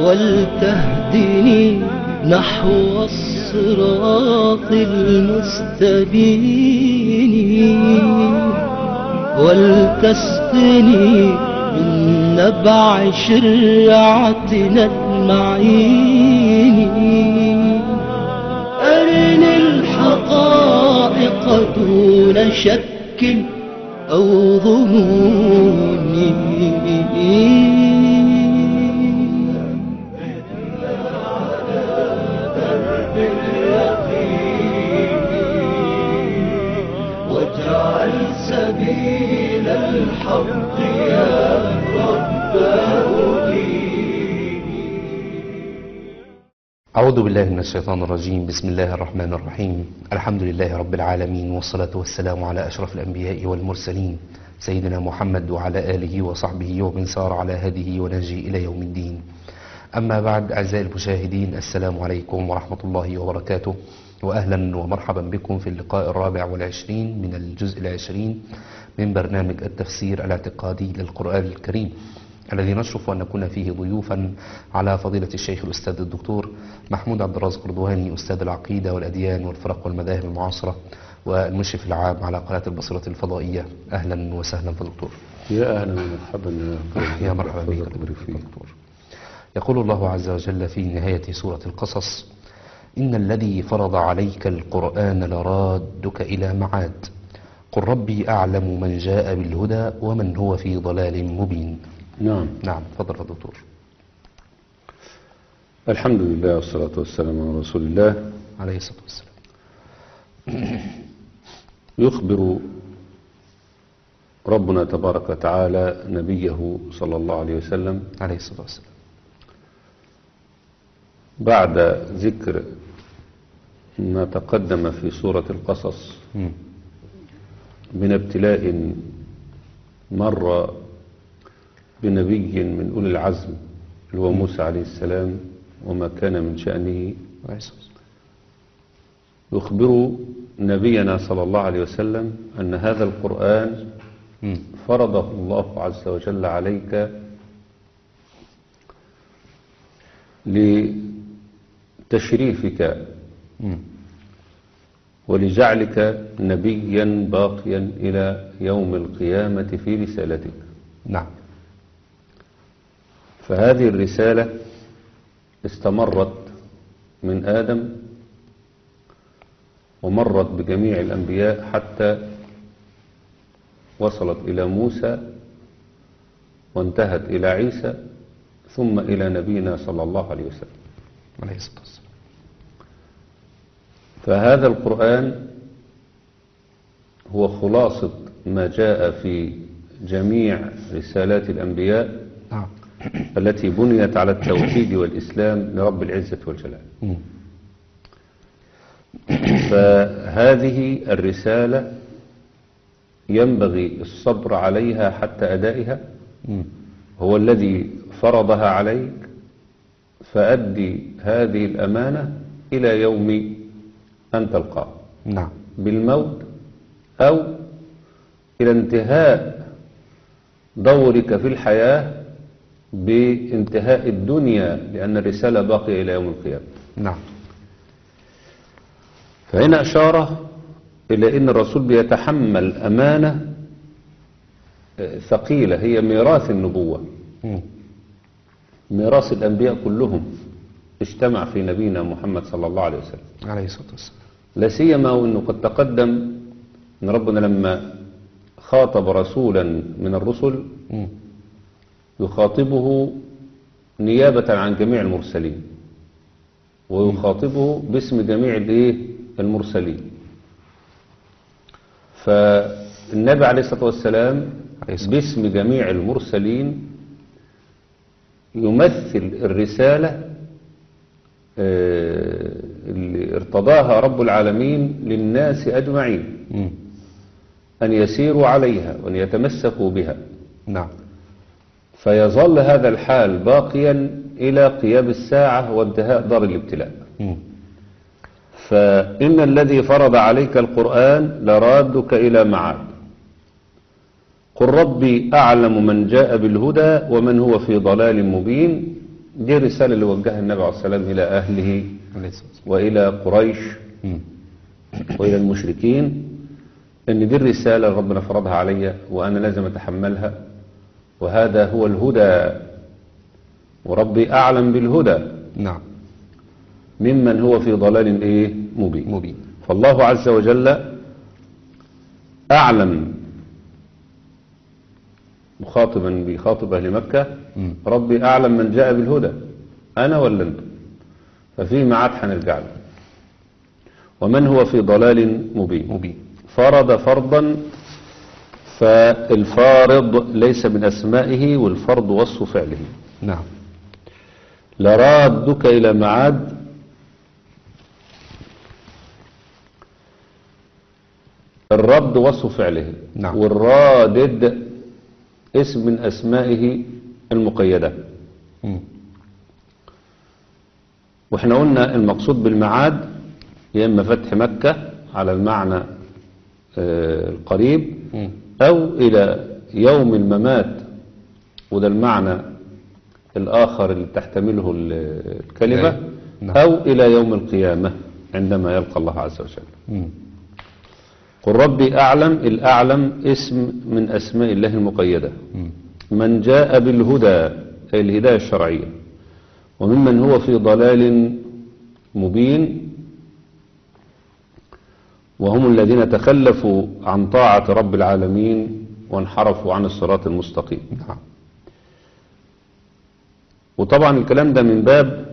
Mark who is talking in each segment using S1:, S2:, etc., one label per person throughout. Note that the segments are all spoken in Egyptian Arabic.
S1: ولتهدني نحو الصراط المستبين ولتسقني من نبع شرعتنا المعين أرني الحقائق دون شك أو ظنون واجعل سبيل الحق يا رب
S2: أعوذ بالله من الشيطان الرجيم بسم الله الرحمن الرحيم الحمد لله رب العالمين والصلاة والسلام على أشرف الأنبياء والمرسلين سيدنا محمد وعلى آله وصحبه ومن سار على هذه ونهجه إلى يوم الدين أما بعد أعزائي المشاهدين السلام عليكم ورحمة الله وبركاته وأهلا ومرحبا بكم في اللقاء الرابع والعشرين من الجزء العشرين من برنامج التفسير الاعتقادي للقرآن الكريم الذي نشرف أن نكون فيه ضيوفا على فضيلة الشيخ الأستاذ الدكتور محمود عبد الرازق قردواني أستاذ العقيدة والأديان والفرق والمذاهب المعاصرة والمشرف العام على قناة البصرة الفضائية أهلا وسهلا في الدكتور
S3: يا اهلا ومرحبا يا
S2: يا مرحبا بك
S3: الله فيك.
S2: دكتور يقول الله عز وجل في نهاية سورة القصص إن الذي فرض عليك القرآن لرادك إلى معاد قل ربي أعلم من جاء بالهدى ومن هو في ضلال مبين
S3: نعم
S2: نعم تفضل يا دكتور
S3: الحمد لله والصلاة والسلام على رسول الله
S2: عليه الصلاة والسلام
S3: يخبر ربنا تبارك وتعالى نبيه صلى الله عليه وسلم
S2: عليه الصلاة والسلام
S3: بعد ذكر ما تقدم في سورة القصص
S2: مم.
S3: من ابتلاء مر بنبي من أولي العزم اللي هو موسى عليه السلام وما كان من شأنه
S2: عليه الصلاة والسلام
S3: يخبر نبينا صلى الله عليه وسلم أن هذا القرآن
S2: مم.
S3: فرضه الله عز وجل عليك لتشريفك
S2: مم.
S3: ولجعلك نبيا باقيا إلى يوم القيامة في رسالتك
S2: نعم
S3: فهذه الرسالة استمرت من آدم ومرت بجميع الأنبياء حتى وصلت إلى موسى وانتهت إلى عيسى ثم إلى نبينا صلى الله عليه وسلم
S2: عليه الصلاة والسلام
S3: فهذا القرآن هو خلاصة ما جاء في جميع رسالات الأنبياء
S2: نعم
S3: التي بنيت على التوحيد والإسلام لرب العزة والجلال
S2: مم.
S3: فهذه الرسالة ينبغي الصبر عليها حتى أدائها
S2: مم.
S3: هو الذي فرضها عليك فأدي هذه الأمانة إلى يوم أن تلقاه
S2: نعم
S3: بالموت أو إلى انتهاء دورك في الحياة بانتهاء الدنيا لأن الرسالة باقية إلى يوم القيامة
S2: نعم
S3: فهنا أشارة إلى أن الرسول بيتحمل أمانة آه، ثقيلة هي ميراث النبوة
S2: مم.
S3: ميراث الأنبياء كلهم اجتمع في نبينا محمد صلى الله عليه وسلم
S2: عليه الصلاة والسلام
S3: لا سيما وأنه قد تقدم أن ربنا لما خاطب رسولا من الرسل
S2: مم.
S3: يخاطبه نيابة عن جميع المرسلين ويخاطبه باسم جميع الايه المرسلين فالنبي عليه الصلاة والسلام
S2: عليه الصلاة
S3: باسم جميع المرسلين يمثل الرسالة آه، اللي ارتضاها رب العالمين للناس أجمعين
S2: مم.
S3: أن يسيروا عليها وأن يتمسكوا بها
S2: نعم
S3: فيظل هذا الحال باقيا إلى قيام الساعة وانتهاء دار الابتلاء
S2: مم.
S3: فإن الذي فرض عليك القرآن لرادك إلى معاد قل ربي أعلم من جاء بالهدى ومن هو في ضلال مبين دي الرسالة اللي وجهها النبي عليه الصلاة والسلام إلى أهله
S2: عليه الصلاة والسلام.
S3: وإلى قريش
S2: مم.
S3: وإلى المشركين إن دي الرسالة اللي ربنا فرضها علي وأنا لازم أتحملها وهذا هو الهدى وربي أعلم بالهدى
S2: نعم
S3: ممن هو في ضلال إيه مبين
S2: مبين
S3: فالله عز وجل أعلم مخاطبا بيخاطب أهل مكة
S2: مم.
S3: ربي أعلم من جاء بالهدى أنا ولا أنتم ففي معاد هنرجع له ومن هو في ضلال مبين
S2: مبين
S3: فرض فرضا فالفارض ليس من أسمائه والفرض وصف فعله
S2: نعم
S3: لرادك إلى معاد الرد وصف فعله
S2: نعم.
S3: والرادد اسم من أسمائه المقيدة
S2: مم.
S3: واحنا قلنا المقصود بالمعاد يا إما فتح مكة على المعنى آه، القريب
S2: مم.
S3: أو إلى يوم الممات وده المعنى الآخر اللي تحتمله ال- الكلمة
S2: أيوة. نعم.
S3: أو إلى يوم القيامة عندما يلقى الله عز وجل
S2: مم.
S3: قل ربي أعلم الأعلم اسم من أسماء الله المقيدة
S2: مم.
S3: من جاء بالهدى أي الهداية الشرعية وممن هو في ضلال مبين وهم الذين تخلفوا عن طاعة رب العالمين وانحرفوا عن الصراط المستقيم
S2: نعم
S3: وطبعا الكلام ده من باب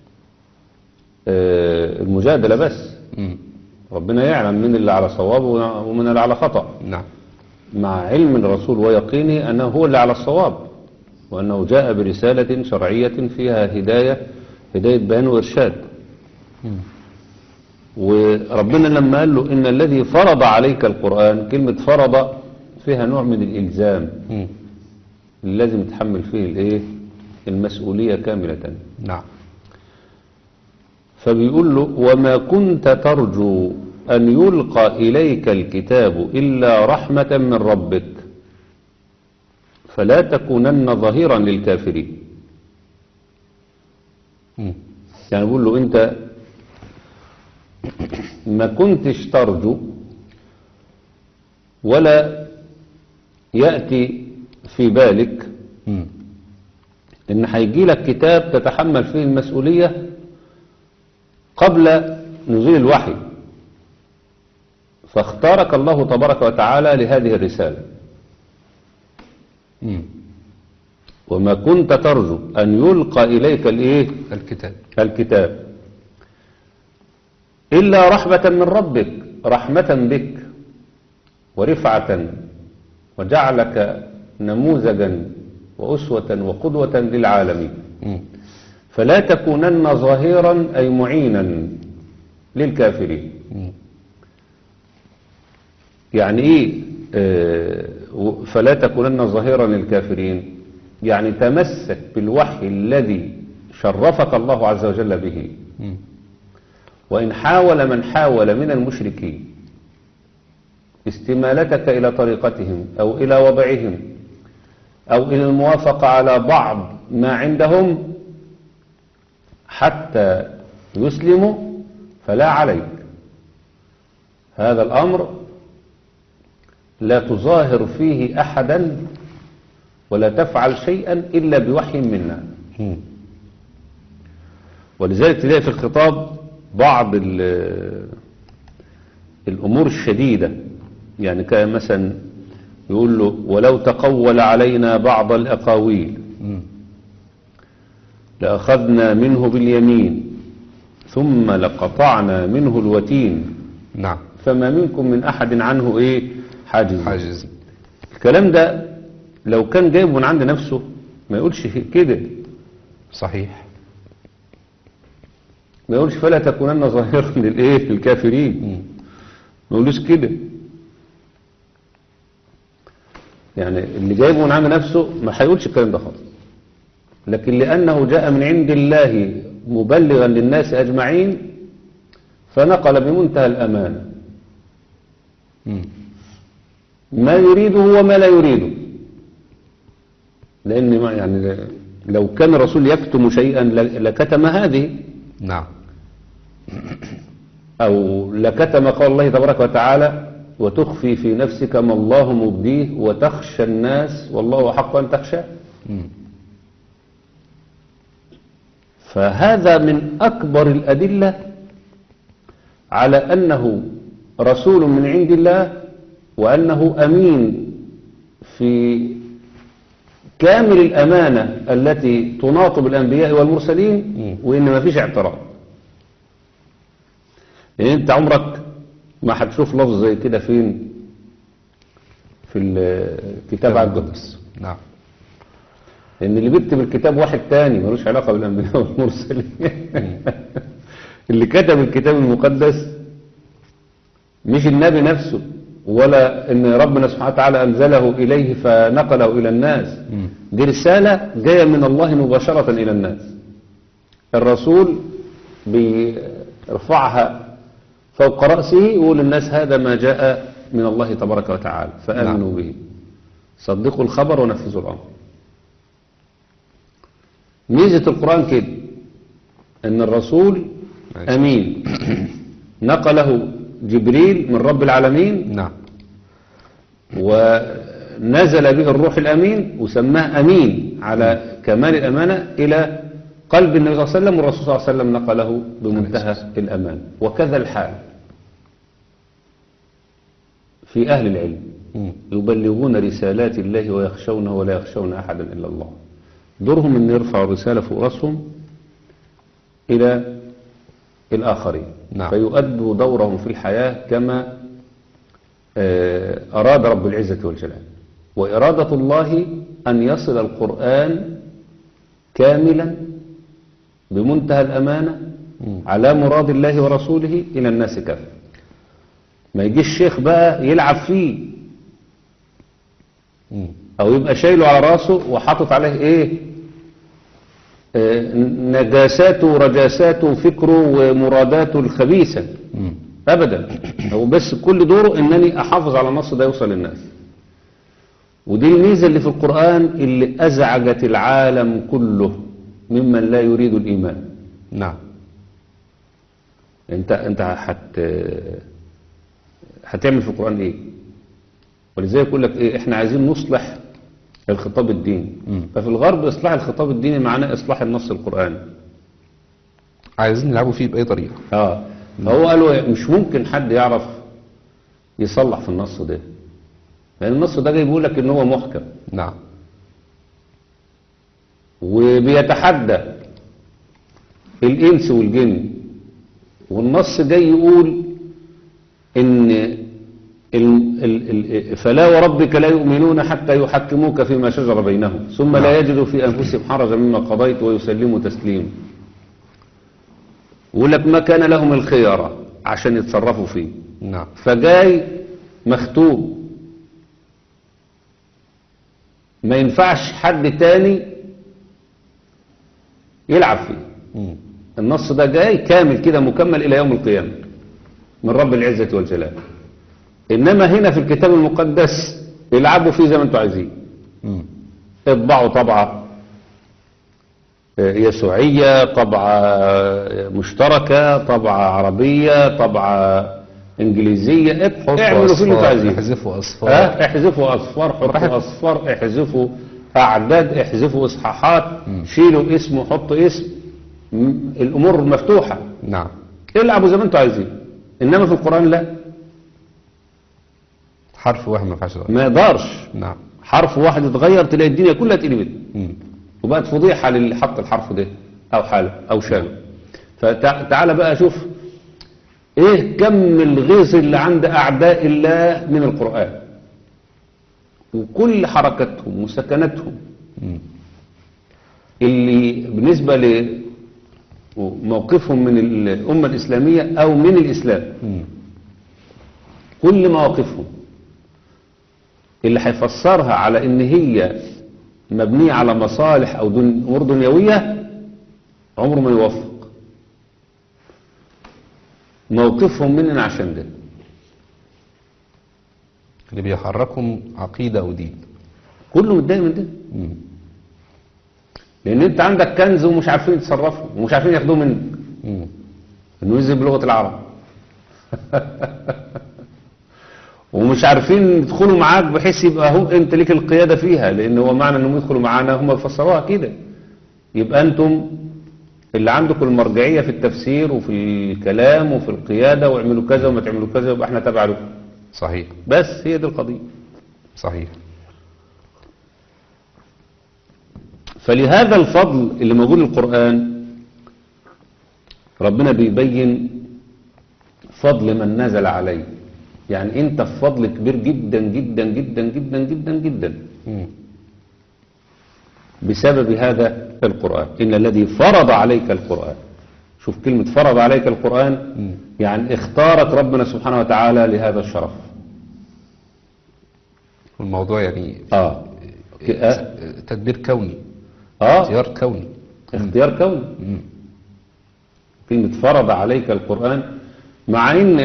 S3: آه، المجادلة بس
S2: مم.
S3: ربنا يعلم من اللي على صواب ومن اللي على خطأ
S2: نعم
S3: مع علم الرسول ويقينه أنه هو اللي على الصواب وأنه جاء برسالة شرعية فيها هداية هداية بيان وإرشاد
S2: مم.
S3: وربنا لما قال له إن الذي فرض عليك القرآن كلمة فرض فيها نوع من الإلزام
S2: مم.
S3: اللي لازم تحمل فيه الإيه المسؤولية كاملة
S2: نعم
S3: فبيقول له وما كنت ترجو أن يلقى إليك الكتاب إلا رحمة من ربك فلا تكونن ظهيرا للكافرين
S2: مم.
S3: يعني بيقول له أنت ما كنتش ترجو ولا يأتي في بالك
S2: مم.
S3: إن هيجي لك كتاب تتحمل فيه المسؤولية قبل نزول الوحي فاختارك الله تبارك وتعالى لهذه الرسالة
S2: مم.
S3: وما كنت ترجو أن يلقى إليك الإيه؟
S2: الكتاب
S3: الكتاب إلا رحمة من ربك رحمة بك ورفعة وجعلك نموذجا وأسوة وقدوة للعالمين
S2: مم.
S3: فلا تكونن ظهيرا أي معينا للكافرين
S2: مم.
S3: يعني إيه آه، و- فلا تكونن ظهيرا للكافرين يعني تمسك بالوحي الذي شرفك الله عز وجل به
S2: مم.
S3: وإن حاول من حاول من المشركين استمالتك إلى طريقتهم أو إلى وضعهم أو إلى الموافقة على بعض ما عندهم حتى يسلموا فلا عليك هذا الأمر لا تظاهر فيه أحدا ولا تفعل شيئا إلا بوحي منا
S2: مم.
S3: ولذلك تلاقي في الخطاب بعض ال- الأمور الشديدة يعني كان مثلا يقول له ولو تقول علينا بعض الأقاويل
S2: مم.
S3: لأخذنا منه باليمين ثم لقطعنا منه الوتين
S2: نعم
S3: فما منكم من أحد عنه إيه حاجز
S2: حاجز
S3: الكلام ده لو كان جايبه من عند نفسه ما يقولش كده
S2: صحيح
S3: ما يقولش فلا تكونن ظاهرا للايه للكافرين
S2: مم.
S3: ما يقولوش كده يعني اللي جايبه من عند نفسه ما هيقولش الكلام ده خالص لكن لأنه جاء من عند الله مبلغا للناس أجمعين فنقل بمنتهى الأمانة
S2: مم.
S3: ما يريده وما لا يريده لأن ما يعني لو كان الرسول يكتم شيئا ل- لكتم هذه
S2: نعم
S3: أو لكتم قول الله تبارك وتعالى وتخفي في نفسك ما الله مبديه وتخشى الناس والله حق أن تخشى
S2: مم.
S3: فهذا من أكبر الأدلة على أنه رسول من عند الله وأنه أمين في كامل الأمانة التي تناط بالأنبياء والمرسلين
S2: مم.
S3: وإن ما فيش اعتراض يعني أنت عمرك ما هتشوف لفظ زي كده فين في الكتاب القدس
S2: نعم
S3: لأن اللي بيكتب الكتاب واحد تاني ملوش علاقة بالأنبياء والمرسلين اللي كتب الكتاب المقدس مش النبي نفسه ولا ان ربنا سبحانه وتعالى انزله اليه فنقله الى الناس
S2: مم.
S3: دي رسالة جاية من الله مباشرة الى الناس الرسول بيرفعها فوق رأسه يقول للناس هذا ما جاء من الله تبارك وتعالى فآمنوا به صدقوا الخبر ونفذوا الأمر ميزة القرآن كده ان الرسول
S2: ماشي.
S3: امين نقله جبريل من رب العالمين
S2: نعم
S3: ونزل به الروح الامين وسماه امين على كمال الامانه الى قلب النبي صلى الله عليه وسلم والرسول صلى الله عليه وسلم نقله بمنتهى الامان وكذا الحال في اهل العلم
S2: مم.
S3: يبلغون رسالات الله ويخشونه ولا يخشون احدا الا الله دورهم ان يرفعوا الرساله فوق راسهم الى الاخرين
S2: نعم.
S3: فيؤدوا دورهم في الحياه كما آه، اراد رب العزه والجلال واراده الله ان يصل القران كاملا بمنتهى الامانه
S2: مم.
S3: على مراد الله ورسوله الى الناس كافه ما يجيش الشيخ بقى يلعب فيه
S2: مم.
S3: او يبقى شايله على راسه وحاطط عليه ايه آه، نجاساته ورجاساته وفكره ومراداته الخبيثة
S2: مم.
S3: ابدا هو بس كل دوره انني احافظ على النص ده يوصل للناس ودي الميزة اللي في القرآن اللي ازعجت العالم كله ممن لا يريد الايمان
S2: نعم
S3: انت انت هت هتعمل في القرآن ايه ولذلك يقول لك ايه احنا عايزين نصلح الخطاب الديني
S2: مم.
S3: ففي الغرب اصلاح الخطاب الديني معناه اصلاح النص القرآني
S2: عايزين يلعبوا فيه بأي طريقة
S3: اه فهو قالوا إيه؟ مش ممكن حد يعرف يصلح في النص ده لان النص ده جاي بيقول لك ان هو محكم
S2: نعم
S3: وبيتحدى الإنس والجن والنص جاي يقول إن ال ال ال فلا وربك لا يؤمنون حتى يحكموك فيما شجر بينهم ثم لا يجدوا في أنفسهم حرجا مما قضيت ويسلموا تسليما يقول لك ما كان لهم الخيارة عشان يتصرفوا فيه
S2: نعم
S3: فجاي مختوم ما ينفعش حد تاني يلعب فيه
S2: مم.
S3: النص ده جاي كامل كده مكمل إلى يوم القيامة من رب العزة والجلال إنما هنا في الكتاب المقدس يلعبوا فيه زي ما انتوا عايزين
S2: مم.
S3: اطبعوا طبعة آه، يسوعية طبعة آه، مشتركة طبعة عربية طبعة انجليزية اب-
S2: حطوا
S3: اعملوا فيه اللي انتوا
S2: أصفار
S3: عايزين
S2: احذفوا أصفار
S3: ها احذفوا اصفار حطوا اصفار احذفوا اعداد احذفوا اصحاحات شيلوا اسم وحطوا اسم م- الامور مفتوحة
S2: نعم
S3: العبوا زي ما انتوا عايزين انما في القرآن لا
S2: حرف واحد ما ينفعش يتغير
S3: ما يقدرش
S2: نعم
S3: حرف واحد اتغير تلاقي الدنيا كلها اتقلبت
S2: مم.
S3: وبقت فضيحة للي حط الحرف ده او حاله او شاله فتعال بقى شوف ايه كم الغيظ اللي عند اعداء الله من القرآن وكل حركتهم وسكنتهم
S2: مم.
S3: اللي بالنسبة لموقفهم من الأمة الإسلامية أو من الإسلام
S2: مم.
S3: كل مواقفهم اللي هيفسرها على ان هي مبنية على مصالح او دن امور دنيوية عمره ما يوفق موقفهم مننا عشان ده
S2: اللي بيحركهم عقيدة أو دين
S3: كله متضايق من ده
S2: مم.
S3: لان انت عندك كنز ومش عارفين يتصرفوا ومش عارفين ياخدوه منك
S2: مم.
S3: انه ينزل بلغة العرب ومش عارفين يدخلوا معاك بحيث يبقى هم انت ليك القيادة فيها لان هو معنى انهم يدخلوا معانا هم بيفسروها كده يبقى انتم اللي عندكم المرجعية في التفسير وفي الكلام وفي القيادة واعملوا كذا وما تعملوا كذا يبقى احنا تبع لكم
S2: صحيح
S3: بس هي دي القضية
S2: صحيح
S3: فلهذا الفضل اللي موجود في القرآن ربنا بيبين فضل من نزل عليه يعني انت في فضل كبير جدا جدا جدا جدا جدا جدا
S2: مم.
S3: بسبب هذا القرآن إن الذي فرض عليك القرآن شوف كلمة فرض عليك القرآن يعني اختارك ربنا سبحانه وتعالى لهذا الشرف
S2: الموضوع يعني
S3: آه ك- آه,
S2: تدبير كوني
S3: آه
S2: اختيار كوني
S3: اختيار كوني
S2: مم.
S3: كلمة فرض عليك القرآن مع ان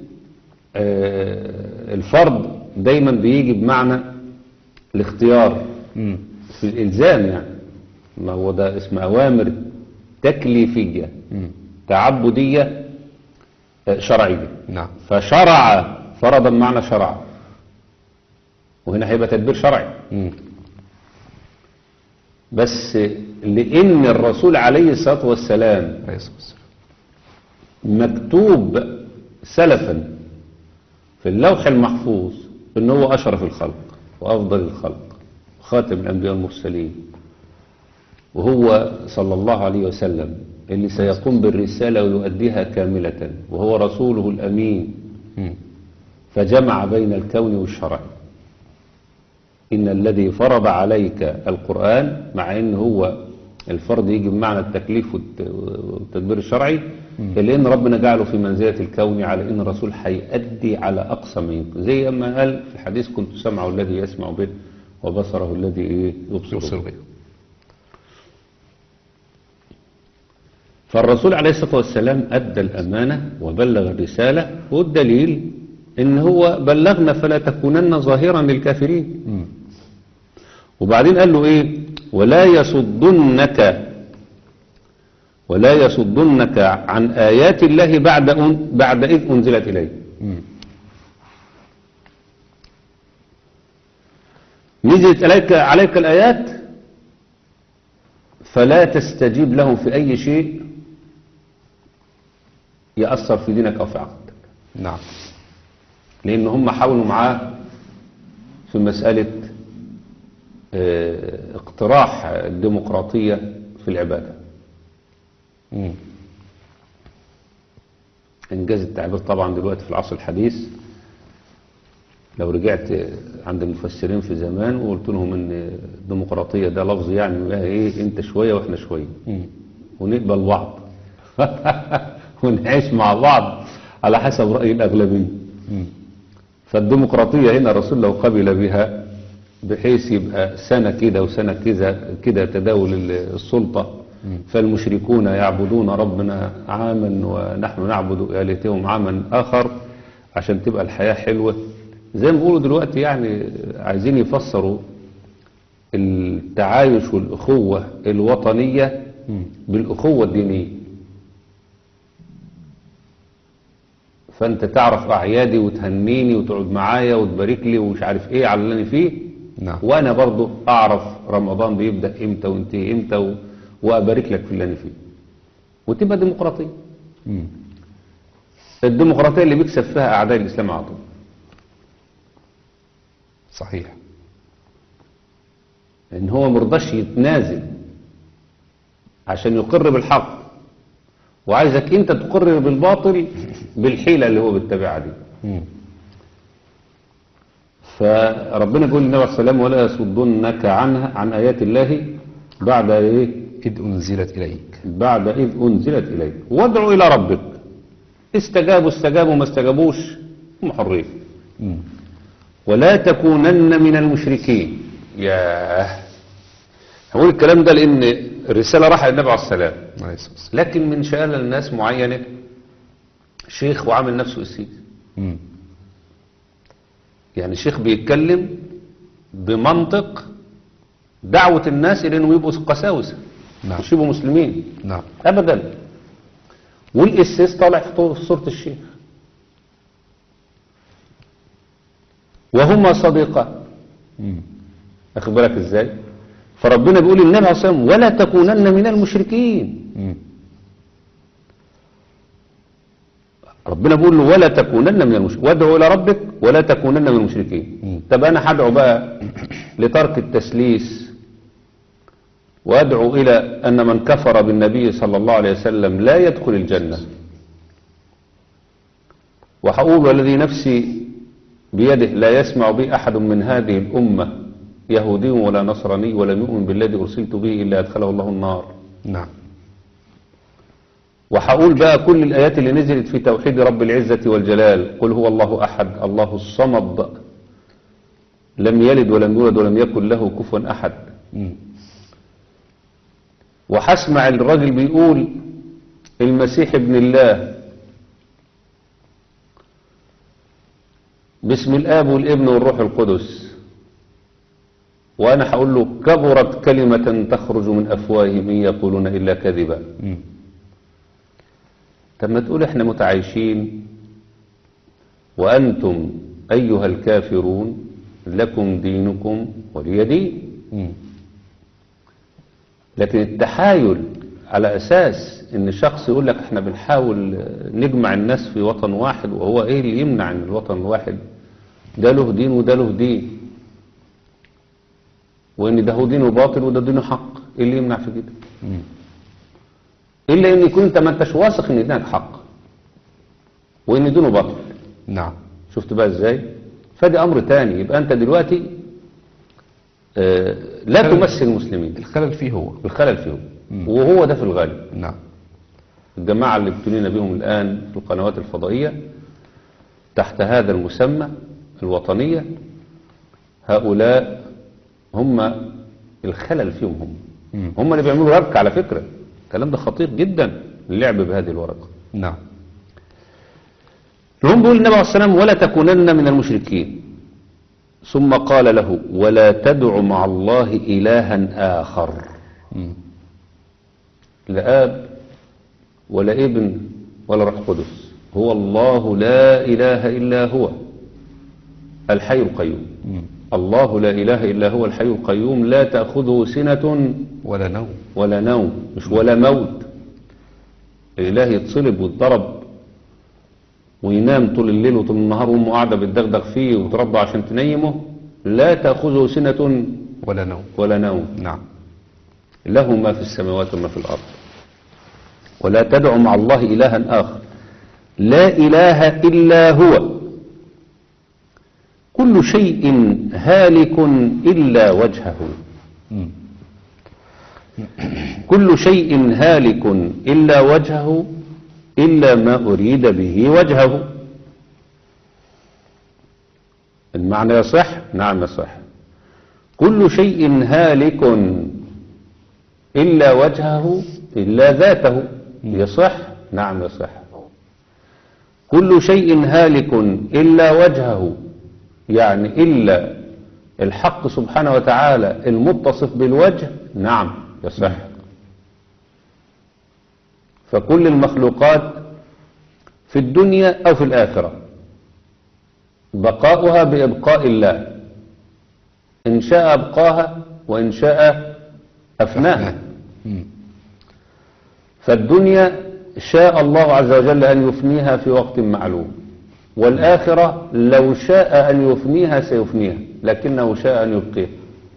S3: آه، الفرض دايما بيجي بمعنى الاختيار
S2: مم.
S3: في الإلزام يعني ما هو ده اسم أوامر تكليفية
S2: مم.
S3: تعبدية آه، شرعية
S2: نعم
S3: فشرع فرض بمعنى شرع وهنا هيبقى تدبير شرعي
S2: مم.
S3: بس لأن الرسول عليه الصلاة والسلام
S2: عليه الصلاة والسلام.
S3: مكتوب سلفا في اللوح المحفوظ ان هو اشرف الخلق وافضل الخلق خاتم الانبياء المرسلين وهو صلى الله عليه وسلم اللي سيقوم بالرسالة ويؤديها كاملة وهو رسوله الأمين
S2: مم.
S3: فجمع بين الكون والشرع إن الذي فرض عليك القرآن مع إن هو الفرض يجي بمعنى التكليف والت- والتدبير الشرعي إلا إن ربنا جعله في منزلة الكون على إن الرسول هيأدي على أقصى ما يمكن زي ما قال في الحديث كنت سمعه الذي يسمع به وبصره الذي إيه يبصر
S2: يبصر
S3: به
S2: به
S3: فالرسول عليه الصلاة والسلام أدى الأمانة وبلغ الرسالة والدليل إن هو بلغنا فلا تكونن ظاهرا للكافرين
S2: مم.
S3: وبعدين قال له إيه ولا يصدنك ولا يصدنك عن آيات الله بعد أن بعد إذ أنزلت إليه
S2: مم.
S3: نزلت عليك عليك الآيات فلا تستجيب له في أي شيء يأثر في دينك أو في عقيدتك
S2: نعم
S3: لأن هم حاولوا معاه في مسألة آه، اقتراح الديمقراطية في العبادة
S2: مم.
S3: إنجاز التعبير طبعا دلوقتي في العصر الحديث لو رجعت عند المفسرين في زمان وقلت لهم ان الديمقراطية ده لفظ يعني بقى ايه انت شوية واحنا شوية
S2: مم.
S3: ونقبل بعض ونعيش مع بعض على حسب رأي الأغلبية
S2: مم.
S3: فالديمقراطية هنا الرسول لو قبل بها بحيث يبقى سنة كده وسنة كذا كده تداول ال- السلطة فالمشركون يعبدون ربنا عاما ونحن نعبد آلهتهم عاما آخر عشان تبقى الحياة حلوة زي ما بيقولوا دلوقتي يعني عايزين يفسروا التعايش والأخوة الوطنية بالأخوة الدينية فأنت تعرف أعيادي وتهنيني وتقعد معايا وتبارك لي ومش عارف إيه على اللي أنا فيه
S2: نعم
S3: وانا برضو اعرف رمضان بيبدأ امتى وينتهي امتى و... وابارك لك في اللي انا فيه وتبقى ديمقراطية
S2: مم.
S3: الديمقراطية اللي بيكسب فيها اعداء الاسلام على طول
S2: صحيح
S3: ان هو مرضاش يتنازل عشان يقر بالحق وعايزك انت تقر بالباطل بالحيلة اللي هو بيتبعها دي
S2: مم.
S3: فربنا يقول للنبي عليه الصلاة والسلام ولا يصدنك عنها عن آيات الله بعد ايه
S2: إذ أنزلت إليك
S3: بعد إذ أنزلت إليك وادعوا إلى ربك استجابوا استجابوا ما استجابوش هم حرين
S2: مم.
S3: ولا تكونن من المشركين ياه هقول الكلام ده لأن الرسالة راح للنبي عليه السلام
S2: عليه الصلاة والسلام.
S3: لكن من شأن الناس معينة شيخ وعامل نفسه قسيس
S2: مم.
S3: يعني شيخ بيتكلم بمنطق دعوة الناس إلى أنه يبقوا قساوسة
S2: نعم.
S3: مش يبقوا مسلمين
S2: نعم
S3: ابدا والاساس طالع في طو- في صورة الشيخ وهما صديقان
S2: مم.
S3: اخد بالك ازاي فربنا بيقول للنبي عليه الصلاه والسلام ولا تكونن من المشركين
S2: مم.
S3: ربنا بيقول له ولا تكونن من المشركين وادعو الى ربك ولا تكونن من المشركين
S2: مم.
S3: طب انا هدعو بقى لترك التسليس وادعو الى ان من كفر بالنبي صلى الله عليه وسلم لا يدخل الجنه وهقول والذي نفسي بيده لا يسمع بي احد من هذه الامه يهودي ولا نصراني ولم يؤمن بالذي ارسلت به الا ادخله الله النار
S2: نعم
S3: وهقول بقى كل الآيات اللي نزلت في توحيد رب العزة والجلال قل هو الله أحد الله الصمد لم يلد ولم يولد ولم يكن له كفوا أحد
S2: مم.
S3: وهسمع الراجل بيقول المسيح ابن الله باسم الآب والابن والروح القدس وأنا هقول له كبرت كلمة تخرج من أفواههم إن يقولون إلا كذبا
S2: مم.
S3: طب ما تقول احنا متعايشين وأنتم أيها الكافرون لكم دينكم ولي دين
S2: مم.
S3: لكن التحايل على أساس إن شخص يقول لك احنا بنحاول نجمع الناس في وطن واحد وهو إيه اللي يمنع إن الوطن الواحد ده له دين وده له دين وإن ده هو دينه باطل وده دينه حق إيه اللي يمنع في كده
S2: مم.
S3: إلا إن يكون أنت ما أنتش واثق إن دينك حق وإن دينه باطل
S2: نعم
S3: شفت بقى ازاي فدي امر تاني يبقى انت دلوقتي آه، لا
S2: خلل.
S3: تمثل المسلمين
S2: الخلل فيه هو
S3: الخلل فيهم
S2: مم.
S3: وهو ده في الغالب
S2: نعم
S3: الجماعة اللي ابتلينا بهم الآن في القنوات الفضائية تحت هذا المسمى الوطنية هؤلاء هم الخلل فيهم هم
S2: مم.
S3: هم اللي بيعملوا ربك على فكرة الكلام ده خطير جدا اللعب بهذه الورقة
S2: نعم
S3: هم بيقول النبي عليه الصلاة والسلام ولا تكونن من المشركين ثم قال له ولا تدع مع الله إلها آخر
S2: مم.
S3: لا آب ولا ابن ولا روح قدس هو الله لا إله إلا هو الحي القيوم
S2: مم.
S3: الله لا إله إلا هو الحي القيوم لا تأخذه سنة
S2: ولا نوم
S3: ولا نوم مش ولا موت الإله يتصلب ويتضرب وينام طول الليل وطول النهار وامه قاعدة بتدغدغ فيه وترضى عشان تنيمه لا تأخذه سنة
S2: ولا نوم
S3: ولا نوم
S2: نعم
S3: له ما في السماوات وما في الأرض ولا تدع مع الله إلها آخر لا إله إلا هو كل شيء هالك إلا وجهه
S2: مم.
S3: كل شيء هالك إلا وجهه إلا ما أريد به وجهه المعنى يصح نعم يصح كل شيء هالك إلا وجهه إلا ذاته يصح نعم يصح كل شيء هالك إلا وجهه يعني إلا الحق سبحانه وتعالى المتصف بالوجه نعم يصح فكل المخلوقات في الدنيا أو في الآخرة بقاؤها بإبقاء الله إن شاء أبقاها وإن شاء أفناها
S2: مم.
S3: فالدنيا شاء الله عز وجل أن يفنيها في وقت معلوم والآخرة لو شاء أن يفنيها سيفنيها لكنه شاء أن يبقيها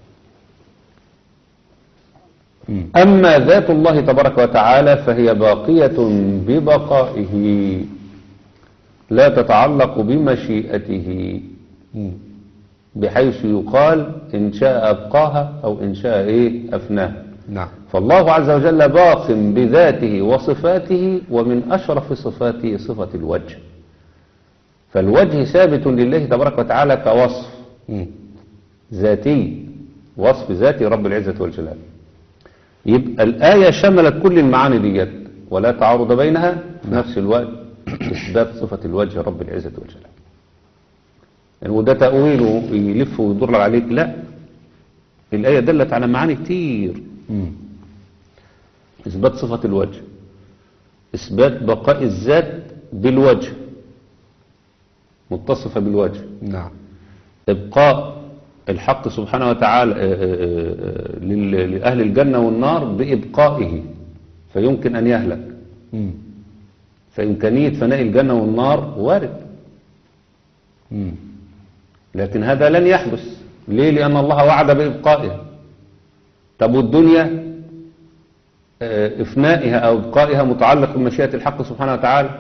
S2: مم.
S3: أما ذات الله تبارك وتعالى فهي باقية ببقائه لا تتعلق بمشيئته
S2: مم.
S3: بحيث يقال إن شاء أبقاها أو إن شاء إيه أفناها
S2: نعم
S3: فالله عز وجل باق بذاته وصفاته ومن أشرف صفاته صفة الوجه فالوجه ثابت لله تبارك وتعالى كوصف
S2: مم.
S3: ذاتي وصف ذاتي رب العزة والجلال يبقى الآية شملت كل المعاني ديت ولا تعارض بينها في نفس الوقت إثبات صفة الوجه رب العزة والجلال يعني وده تأويله يلف ويدور عليك لا الآية دلت على معاني كتير
S2: مم.
S3: إثبات صفة الوجه إثبات بقاء الذات بالوجه متصفة بالوجه
S2: نعم
S3: إبقاء الحق سبحانه وتعالى آه، آه، آه، لل- لأهل الجنة والنار بإبقائه فيمكن أن يهلك
S2: مم.
S3: فإمكانية فناء الجنة والنار وارد
S2: مم.
S3: لكن هذا لن يحدث ليه لأن الله وعد بإبقائها طب والدنيا آه، إفنائها أو إبقائها متعلق بمشيئة الحق سبحانه وتعالى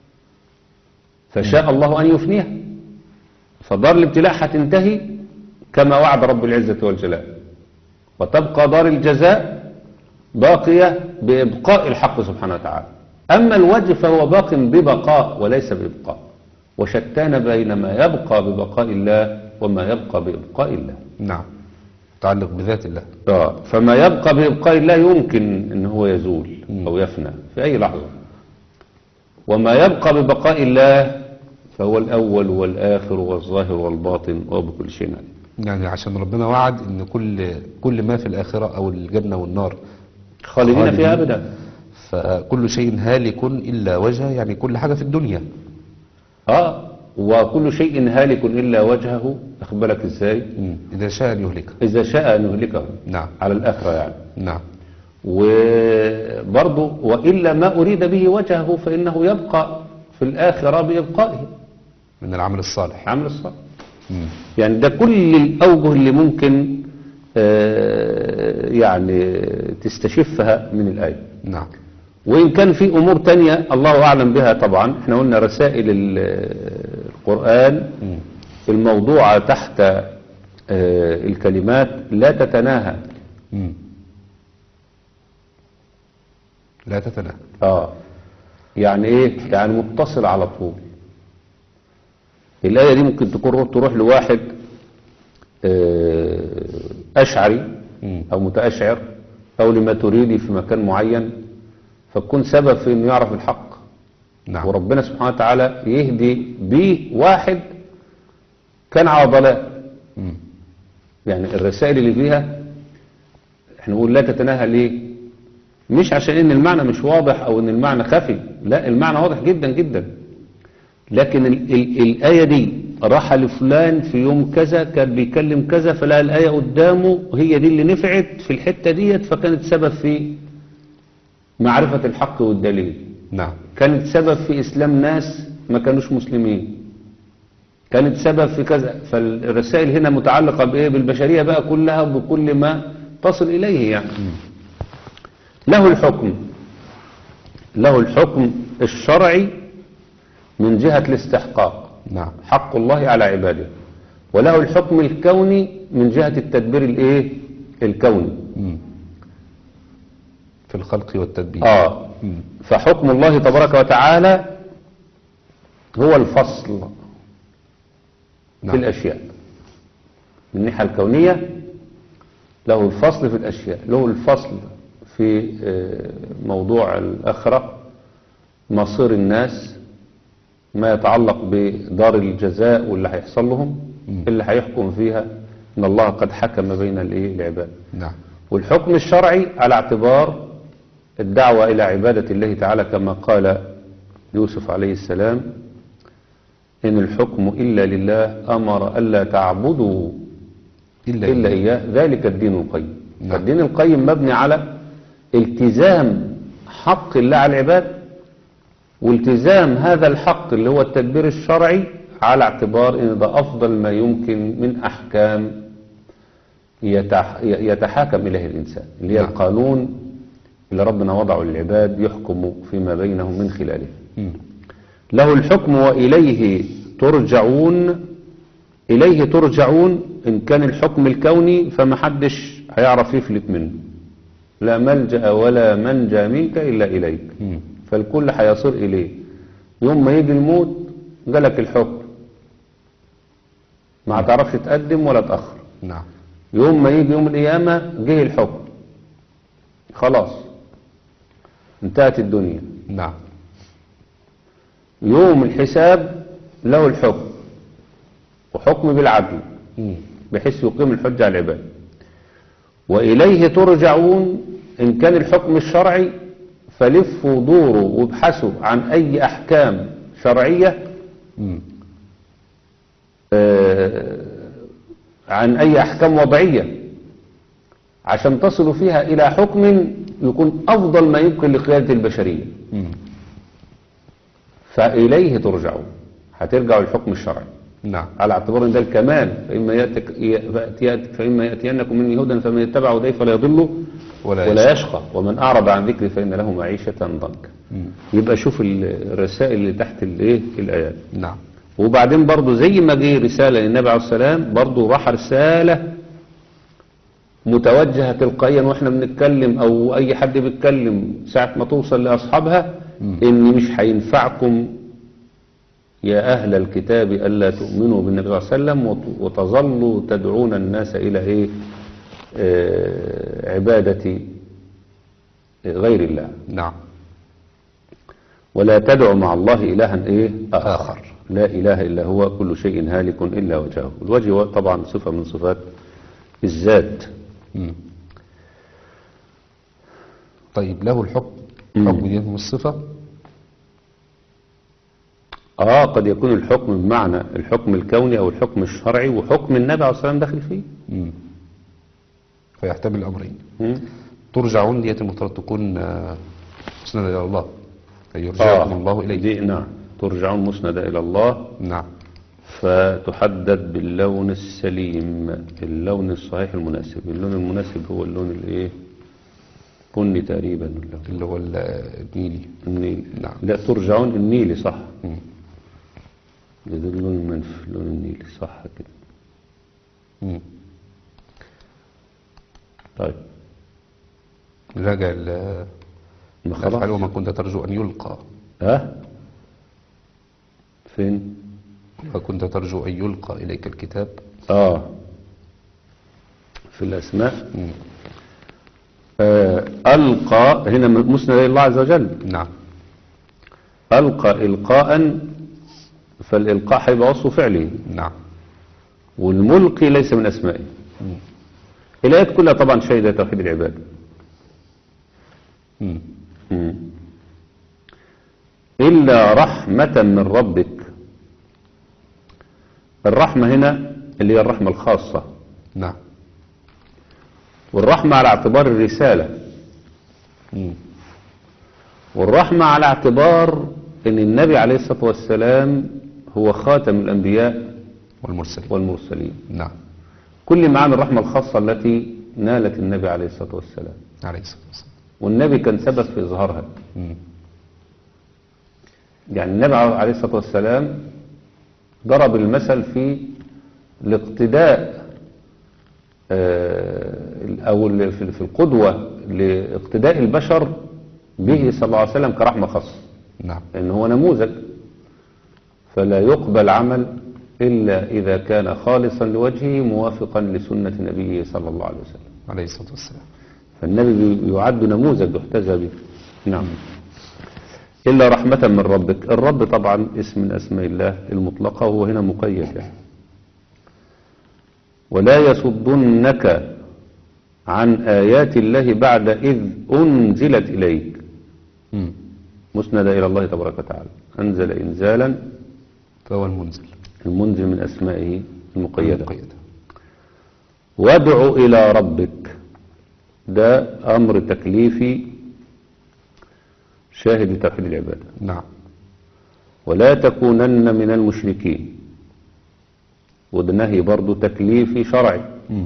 S3: فشاء الله أن يفنيها فدار الابتلاء هتنتهي كما وعد رب العزة والجلال وتبقى دار الجزاء باقية بإبقاء الحق سبحانه وتعالى أما الوجه فهو باق ببقاء وليس بإبقاء وشتان بين ما يبقى ببقاء الله وما يبقى بإبقاء الله
S2: نعم تعلق بذات الله
S3: آه، فما يبقى بإبقاء الله يمكن أن هو يزول أو يفنى في أي لحظة وما يبقى ببقاء الله فهو الأول والآخر والظاهر والباطن وبكل شيء عليم
S2: يعني عشان ربنا وعد ان كل كل ما في الآخرة او الجنة والنار
S3: خالدين فيها
S2: خالدين.
S3: أبدا
S2: فكل شيء هالك إلا وجهه يعني كل حاجة في الدنيا
S3: آه وكل شيء هالك إلا وجهه أخبرك إزاي
S2: مم. إذا شاء أن يهلكه
S3: إذا شاء أن يهلكه
S2: نعم
S3: على الآخرة يعني
S2: نعم
S3: وبرضه وإلا ما أريد به وجهه فإنه يبقى في الآخرة بإبقائه
S2: من العمل الصالح
S3: عمل الصالح
S2: مم.
S3: يعني ده كل الأوجه اللي ممكن آه، يعني تستشفها من الآية
S2: نعم
S3: وإن كان في أمور تانية الله أعلم بها طبعا احنا قلنا رسائل ال- القرآن
S2: مم.
S3: الموضوعة تحت آه، الكلمات لا تتناهى
S2: مم. لا تتناهى
S3: اه يعني ايه يعني متصل على طول الآية دي ممكن تكون تروح لواحد آه، أشعري
S2: مم.
S3: أو متأشعر أو لما تريدي في مكان معين فتكون سبب في إنه يعرف الحق
S2: نعم
S3: وربنا سبحانه وتعالى يهدي بيه واحد كان على ضلال
S2: مم.
S3: يعني الرسائل اللي فيها احنا نقول لا تتناهى ليه مش عشان ان المعنى مش واضح او ان المعنى خفي لا المعنى واضح جدا جدا لكن ال ال الآية دي راح لفلان في يوم كذا كان بيكلم كذا فلقى الآية قدامه هي دي اللي نفعت في الحتة ديت فكانت سبب في معرفة الحق والدليل
S2: نعم
S3: كانت سبب في إسلام ناس ما كانوش مسلمين كانت سبب في كذا فالرسائل هنا متعلقة بإيه بالبشرية بقى كلها وبكل ما تصل إليه يعني له الحكم له الحكم الشرعي من جهة الاستحقاق
S2: نعم
S3: حق الله على عباده وله الحكم الكوني من جهة التدبير الايه الكوني
S2: مم. في الخلق والتدبير
S3: اه
S2: مم.
S3: فحكم الله تبارك وتعالى هو الفصل في
S2: نعم
S3: الأشياء من الناحية الكونية له الفصل في الأشياء له الفصل في آه، موضوع الآخرة مصير الناس ما يتعلق بدار الجزاء واللي هيحصل لهم
S2: مم.
S3: اللي هيحكم فيها إن الله قد حكم بين الإيه العباد
S2: نعم
S3: والحكم الشرعي على اعتبار الدعوة إلى عبادة الله تعالى كما قال يوسف عليه السلام إن الحكم إلا لله أمر ألا تعبدوا
S2: إلا,
S3: إلا إياه ذلك الدين القيم
S2: نعم.
S3: فالدين القيم مبني على التزام حق الله على العباد والتزام هذا الحق اللي هو التدبير الشرعي على اعتبار ان ده افضل ما يمكن من احكام يتح يتحاكم اليه الانسان اللي هي
S2: نعم.
S3: القانون اللي ربنا وضعه للعباد يحكم فيما بينهم من خلاله
S2: مم.
S3: له الحكم وإليه ترجعون إليه ترجعون إن كان الحكم الكوني فمحدش هيعرف يفلت منه لا ملجأ ولا منجى منك إلا إليك
S2: مم.
S3: فالكل هيصير إليه يوم ما يجي الموت جالك الحكم ما هتعرفش تقدم ولا تأخر
S2: نعم
S3: يوم ما يجي يوم القيامة جه الحكم خلاص انتهت الدنيا
S2: نعم
S3: يوم الحساب له الحكم وحكم بالعدل
S2: مم.
S3: بحيث يقيم الحجة على العباد وإليه ترجعون إن كان الحكم الشرعي فلفوا ودوروا وابحثوا عن أي أحكام شرعية
S2: مم.
S3: آه، عن أي أحكام وضعية عشان تصلوا فيها إلى حكم يكون أفضل ما يمكن لقيادة البشرية
S2: مم.
S3: فإليه ترجعون هترجعوا للحكم الشرعي
S2: نعم
S3: على اعتبار ان ده الكمال فإما, يأتك يأتي فإما يأتينكم مني هدى فمن يتبع هداي فلا يضل
S2: ولا
S3: ولا يشقى ومن أعرض عن ذكري فإن له معيشة ضنكا
S2: مم.
S3: يبقى شوف الرسائل اللي تحت الايه الآيات
S2: نعم
S3: وبعدين برضو زي ما جه رسالة للنبي عليه السلام برضو راح رسالة متوجهة تلقائيا واحنا بنتكلم او اي حد بيتكلم ساعة ما توصل لاصحابها ان مش هينفعكم يا اهل الكتاب الا تؤمنوا بالنبي صلى الله عليه وسلم وت- وتظلوا تدعون الناس الى ايه آه، عبادة غير الله
S2: نعم
S3: ولا تدع مع الله إلها إيه
S2: آخر.
S3: لا إله إلا هو كل شيء هالك إلا وجهه الوجه هو طبعا صفة من صفات الذات
S2: مم. طيب له الحكم
S3: مم.
S2: حكم دي من الصفة
S3: آه قد يكون الحكم بمعنى الحكم الكوني أو الحكم الشرعي وحكم النبي عليه الصلاة والسلام داخل فيه
S2: مم. فيحتمل الأمرين
S3: مم.
S2: ترجعون ديت المفترض تكون آه، مسندة إلى الله فيرجعكم الله إليه
S3: دي نعم ترجعون مسندة إلى الله
S2: نعم
S3: فتحدد باللون السليم اللون الصحيح المناسب اللون المناسب هو اللون الايه بني تقريبا اللون
S2: اللي هو ال- النيلي
S3: النيل
S2: نعم.
S3: لا ترجعون النيلي صح
S2: مم.
S3: ده اللون المنفي اللون النيلي صح كده
S2: مم.
S3: طيب
S2: راجع ال-
S3: ما
S2: الأفعال
S3: خلاص
S2: وما كنت ترجو أن يلقى
S3: ها فين
S2: وكنت ترجو أن يلقى إليك الكتاب
S3: اه في الاسماء
S2: مم.
S3: آه القى هنا مسند الى الله عز وجل
S2: نعم
S3: القى القاء فالالقاء هيبقى وصف فعلي
S2: نعم
S3: والملقي ليس من اسمائه الايات كلها طبعا شهدت توحيد العباد
S2: مم.
S3: مم. إلا رحمة من ربك الرحمة هنا اللي هي الرحمة الخاصة
S2: نعم
S3: والرحمة على اعتبار الرسالة
S2: مم.
S3: والرحمة على اعتبار ان النبي عليه الصلاة والسلام هو خاتم الأنبياء
S2: والمرسلين
S3: والمرسلين
S2: نعم
S3: كل معاني الرحمة الخاصة التي نالت النبي عليه الصلاة والسلام
S2: عليه الصلاة والسلام
S3: والنبي كان سبب في إظهارها
S2: مم.
S3: يعني النبي عليه الصلاة والسلام ضرب المثل في الاقتداء آه، أو ال- في في القدوة لاقتداء البشر به صلى الله عليه وسلم كرحمة خاصة
S2: نعم
S3: إن هو نموذج فلا يقبل عمل إلا إذا كان خالصا لوجهه موافقا لسنة نبيه صلى الله عليه وسلم
S2: عليه الصلاة والسلام
S3: فالنبي بي- يعد نموذج يحتذى به نعم إلا رحمة من ربك الرب طبعا اسم من أسماء الله المطلقة وهو هنا مقيد يعني ولا يصدنك عن آيات الله بعد إذ أنزلت إليك
S2: مم.
S3: مسندة إلى الله تبارك وتعالى أنزل إنزالا
S2: فهو المنزل
S3: المنزل من أسمائه المقيدة
S2: المقيدة
S3: وادع إلى ربك ده أمر تكليفي شاهد لتوحيد العبادة
S2: نعم
S3: ولا تكونن من المشركين وده نهي برضه تكليفي شرعي
S2: مم.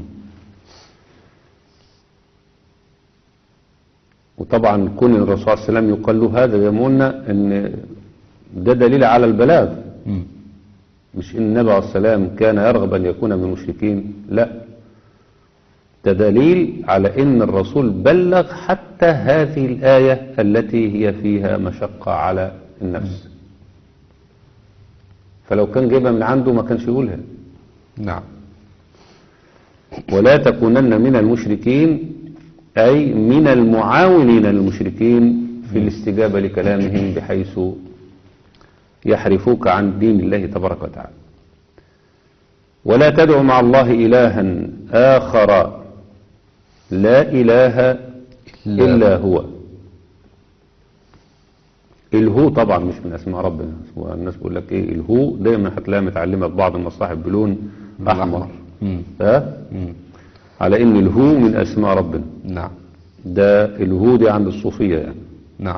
S3: وطبعا كون الرسول صلى الله عليه وسلم يقال له هذا زي ما قلنا ان ده دليل على البلاغ
S2: مم.
S3: مش ان النبي عليه السلام كان يرغب ان يكون من المشركين لا ده دليل على ان الرسول بلغ حتى هذه الآية التي هي فيها مشقة على النفس فلو كان جايبها من عنده ما كانش يقولها
S2: نعم
S3: ولا تكونن من المشركين أي من المعاونين للمشركين في الاستجابة لكلامهم بحيث يحرفوك عن دين الله تبارك وتعالى ولا تدع مع الله إلها آخر لا إله
S2: لا.
S3: إلا هو الهو طبعا مش من أسماء ربنا هو الناس بيقول لك إيه الهو دايما هتلاقيها متعلمة في بعض المصاحف بلون أحمر
S2: مم.
S3: ها
S2: مم.
S3: على إن الهو من أسماء ربنا
S2: نعم
S3: ده الهو دي عند الصوفية يعني
S2: نعم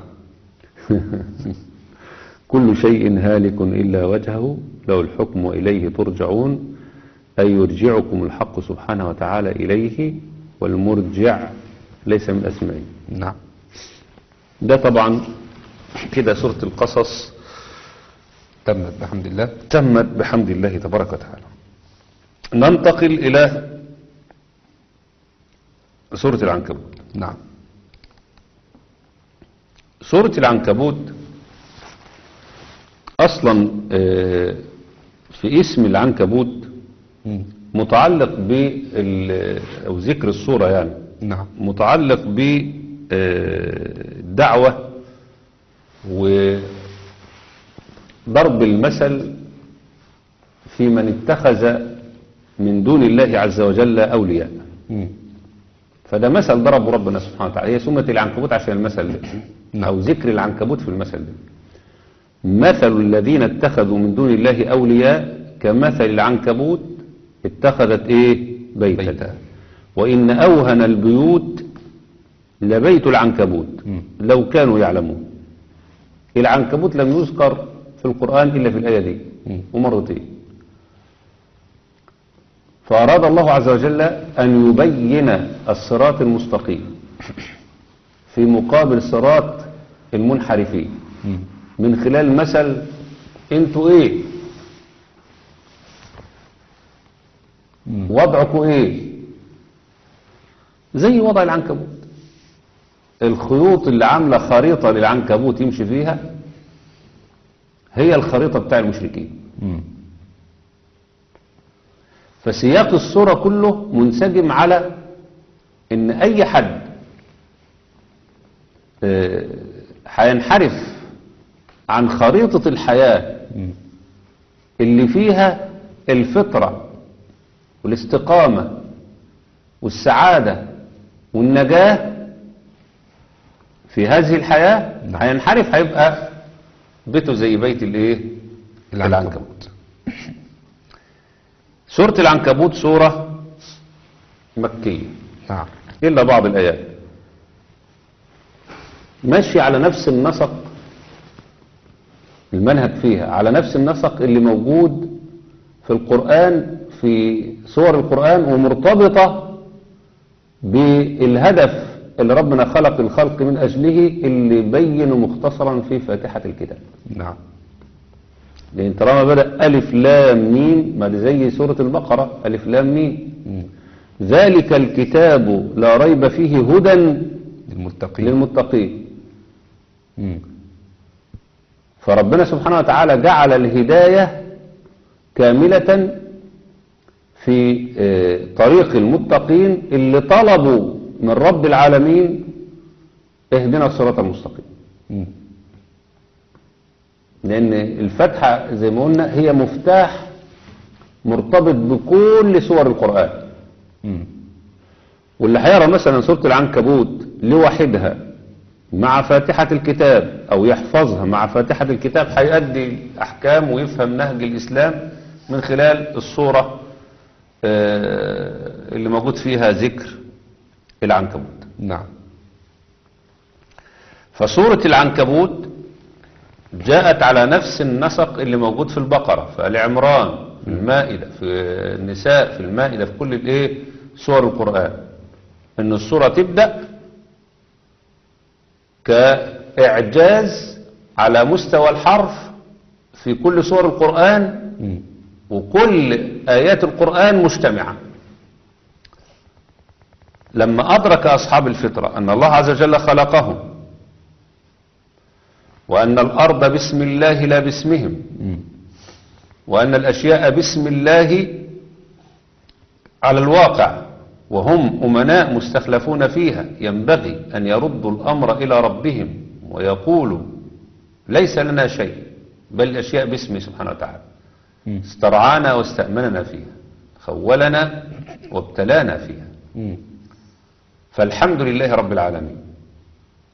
S3: كل شيء هالك إلا وجهه له الحكم وإليه ترجعون أي يرجعكم الحق سبحانه وتعالى إليه والمرجع ليس من أسمائه
S2: نعم
S3: ده طبعا كده سورة القصص
S2: تمت بحمد الله
S3: تمت بحمد الله تبارك وتعالى ننتقل إلى سورة العنكبوت
S2: نعم
S3: سورة العنكبوت أصلا آه، في اسم العنكبوت
S2: مم.
S3: متعلق بال أو ذكر السورة يعني
S2: نعم
S3: متعلق بالدعوة وضرب المثل في من اتخذ من دون الله عز وجل أولياء
S2: مم.
S3: فده مثل ضربه ربنا سبحانه وتعالى هي سمة العنكبوت عشان المثل ده أو ذكر العنكبوت في المثل ده مثل الذين اتخذوا من دون الله أولياء كمثل العنكبوت اتخذت ايه بيتا,
S2: بيتا.
S3: بيتا. وإن أوهن البيوت لبيت العنكبوت
S2: مم.
S3: لو كانوا يعلمون العنكبوت لم يذكر في القرآن إلا في الآية دي
S2: مم.
S3: ومرتين فأراد الله عز وجل أن يبين الصراط المستقيم في مقابل صراط المنحرفين
S2: مم.
S3: من خلال مثل انتوا ايه
S2: مم.
S3: وضعكم ايه زي وضع العنكبوت الخيوط اللي عاملة خريطة للعنكبوت يمشي فيها هي الخريطة بتاع المشركين
S2: مم.
S3: فسياق الصورة كله منسجم على ان اي حد آه، هينحرف عن خريطة الحياة
S2: مم.
S3: اللي فيها الفطرة والاستقامة والسعادة والنجاة في هذه الحياة
S2: نعم.
S3: هينحرف هيبقى بيته زي بيت الايه
S2: العنكبوت.
S3: سورة العنكبوت سورة مكية
S2: نعم
S3: إلا بعض الآيات ماشي على نفس النسق المنهج فيها على نفس النسق اللي موجود في القرآن في سور القرآن ومرتبطة بالهدف اللي ربنا خلق الخلق من أجله اللي بينه مختصرا في فاتحة الكتاب
S2: نعم
S3: لأن طالما بدأ ألف لام ميم ما دي زي سورة البقرة ألف لام ميم
S2: مم.
S3: ذلك الكتاب لا ريب فيه هدى
S2: للمتقين
S3: للمتقين
S2: مم.
S3: فربنا سبحانه وتعالى جعل الهداية كاملة في آه، طريق المتقين اللي طلبوا من رب العالمين اهدنا الصراط المستقيم
S2: مم.
S3: لأن الفتحة زي ما قلنا هي مفتاح مرتبط بكل سور القرآن
S2: مم.
S3: واللي هيرى مثلا سورة العنكبوت لوحدها مع فاتحة الكتاب أو يحفظها مع فاتحة الكتاب هيأدي الأحكام ويفهم نهج الإسلام من خلال الصورة آه، اللي موجود فيها ذكر العنكبوت
S2: نعم
S3: فسورة العنكبوت جاءت على نفس النسق اللي موجود في البقرة في آل عمران في المائدة في النساء في المائدة في كل الايه سور القرآن ان السورة تبدأ كإعجاز على مستوى الحرف في كل سور القرآن
S2: مم.
S3: وكل آيات القرآن مجتمعة لما أدرك أصحاب الفطرة أن الله عز وجل خلقهم وأن الأرض باسم الله لا باسمهم
S2: مم.
S3: وأن الأشياء باسم الله على الواقع وهم أمناء مستخلفون فيها ينبغي أن يردوا الأمر إلى ربهم ويقولوا ليس لنا شيء بل الأشياء باسمه سبحانه وتعالى
S2: مم.
S3: استرعانا واستأمننا فيها خولنا وابتلانا فيها
S2: مم.
S3: فالحمد لله رب العالمين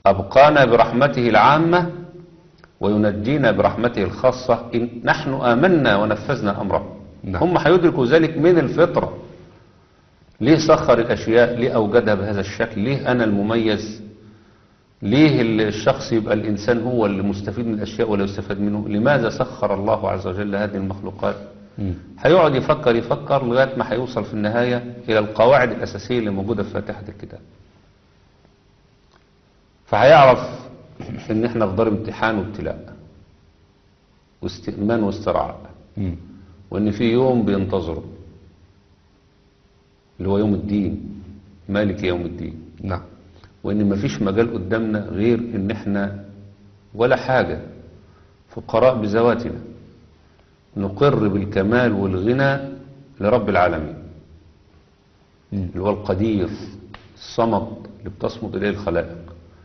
S3: أبقانا برحمته العامة وينجينا برحمته الخاصة إن نحن آمنا ونفذنا أمره
S2: نعم.
S3: هم هيدركوا ذلك من الفطرة ليه سخر الأشياء ليه أوجدها بهذا الشكل ليه أنا المميز ليه الشخص يبقى الإنسان هو اللي مستفيد من الأشياء ولا يستفاد منه لماذا سخر الله عز وجل هذه المخلوقات
S2: مم.
S3: هيقعد يفكر يفكر لغاية ما هيوصل في النهاية إلى القواعد الأساسية اللي موجودة في فاتحة الكتاب فهيعرف إن إحنا في دار امتحان وابتلاء واستئمان واسترعاء
S2: مم.
S3: وإن في يوم بينتظره اللي هو يوم الدين مالك يوم الدين
S2: نعم
S3: وإن مفيش مجال قدامنا غير إن إحنا ولا حاجة فقراء بذواتنا نقر بالكمال والغنى لرب العالمين
S2: مم.
S3: اللي هو القدير الصمد اللي بتصمد إليه الخلائق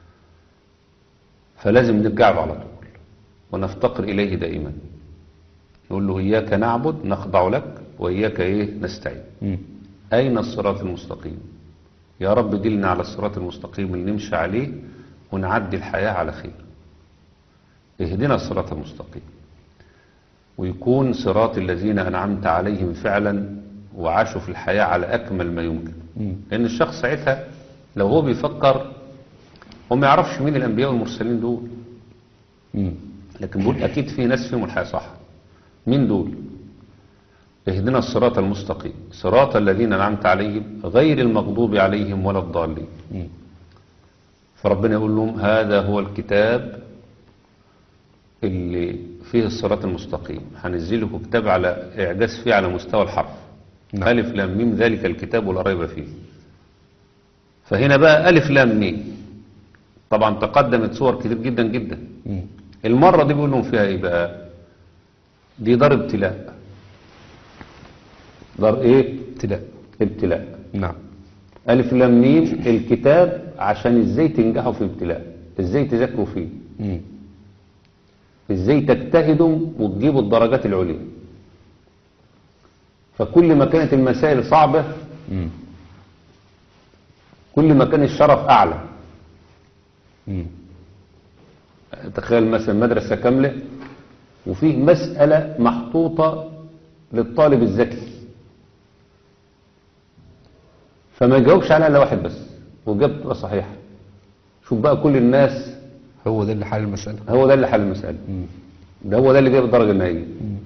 S3: فلازم نرجع له على طول ونفتقر إليه دائما نقول له إياك نعبد نخضع لك وإياك إيه نستعين
S2: مم.
S3: أين الصراط المستقيم يا رب دلنا على الصراط المستقيم اللي نمشي عليه ونعدي الحياة على خير اهدنا الصراط المستقيم ويكون صراط الذين أنعمت عليهم فعلا وعاشوا في الحياة على أكمل ما يمكن
S2: مم.
S3: لأن الشخص ساعتها لو هو بيفكر هو ما يعرفش مين الأنبياء والمرسلين دول
S2: مم.
S3: لكن بقول أكيد في ناس فيهم الحياة صح مين دول اهدنا الصراط المستقيم صراط الذين أنعمت عليهم غير المغضوب عليهم ولا الضالين
S2: مم.
S3: فربنا يقول لهم هذا هو الكتاب اللي فيه الصراط المستقيم هنزل لكم كتاب على إعجاز فيه على مستوى الحرف
S2: نعم.
S3: ألف لام ميم ذلك الكتاب ولا ريب فيه فهنا بقى ألف لام ميم طبعا تقدمت صور كتير جدا جدا
S2: مم.
S3: المرة دي بيقول لهم فيها ايه بقى دي دار ابتلاء دار ايه
S2: ابتلاء
S3: ابتلاء
S2: نعم
S3: ألف لام ميم الكتاب عشان ازاي تنجحوا في ابتلاء ازاي تذاكروا فيه
S2: مم.
S3: ازاي تجتهدوا وتجيبوا الدرجات العليا فكل ما كانت المسائل صعبة
S2: مم.
S3: كل ما كان الشرف أعلى
S2: مم.
S3: تخيل مثلا مدرسة كاملة وفيه مسألة محطوطة للطالب الذكي فما يجاوبش عليها الا واحد بس وإجابته تبقى صحيحة شوف بقى كل الناس
S2: هو ده اللي حل المسألة
S3: هو ده اللي حل المسألة
S2: مم.
S3: ده هو ده اللي جاب الدرجة النهائية